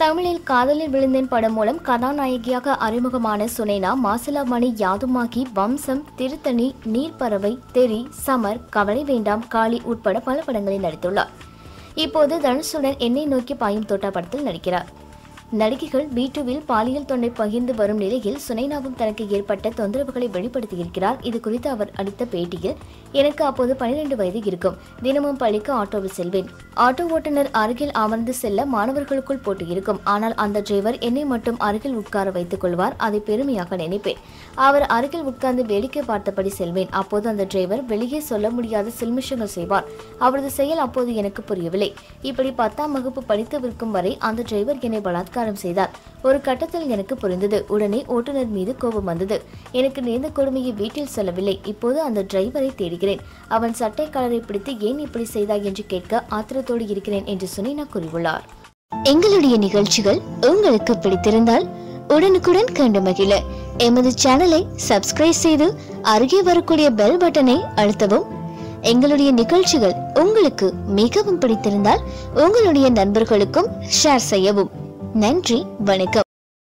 தமிழில் காதலில் விழுந்தேன் படம் மூலம் கதாநாயகியாக அறிமுகமான சுனைனா மாசிலாமணி யாதுமாகி வம்சம் திருத்தணி நீர்ப்பறவை தெரி சமர் கவலை வேண்டாம் காளி உட்பட பல படங்களில் நடித்துள்ளார் இப்போது தனுஷுடன் என்னை நோக்கி பாயும் தோட்டா படத்தில் நடிக்கிறார் நடிகைகள் பி டூவில் பாலியல் தொண்டை பகிர்ந்து வரும் நிலையில் சுனைனாவும் தனக்கு ஏற்பட்ட தொந்தரவுகளை வெளிப்படுத்தியிருக்கிறார் இது குறித்து அவர் அளித்த பேட்டியில் எனக்கு அப்போது பனிரெண்டு வயது இருக்கும் தினமும் பள்ளிக்கு ஆட்டோவில் செல்வேன் ஆட்டோ ஓட்டுநர் அருகில் அமர்ந்து செல்ல மாணவர்களுக்குள் போட்டி இருக்கும் ஆனால் அந்த டிரைவர் என்னை மட்டும் அருகில் உட்கார வைத்துக் கொள்வார் அதை பெருமையாக நினைப்பேன் அவர் அருகில் உட்கார்ந்து வேடிக்கை பார்த்தபடி செல்வேன் அப்போது அந்த டிரைவர் வெளியே சொல்ல முடியாத சில்மிஷங்கள் செய்வார் அவரது செயல் அப்போது எனக்கு புரியவில்லை இப்படி பத்தாம் வகுப்பு படித்துவிருக்கும் வரை அந்த டிரைவர் என்னை பலாத்காரம் செய்தார் ஒரு கட்டத்தில் எனக்கு புரிந்தது உடனே ஓட்டுநர் மீது கோபம் வந்தது எனக்கு நேர்ந்த கொடுமையை வீட்டில் சொல்லவில்லை இப்போது அந்த டிரைவரை தேடுகிறேன் அவன் சட்டை கலரை பிடித்து ஏன் இப்படி செய்தாய் என்று கேட்க ஆத்திரத்தோடு இருக்கிறேன் என்று சுனினா கூறியுள்ளார் எங்களுடைய நிகழ்ச்சிகள் உங்களுக்கு பிடித்திருந்தால் உடனுக்குடன் கண்டு மகிழ எமது சேனலை சப்ஸ்கிரைப் செய்து அருகே வரக்கூடிய பெல் பட்டனை அழுத்தவும் எங்களுடைய நிகழ்ச்சிகள் உங்களுக்கு மிகவும் பிடித்திருந்தால் உங்களுடைய நண்பர்களுக்கும் ஷேர் செய்யவும் நன்றி வணக்கம்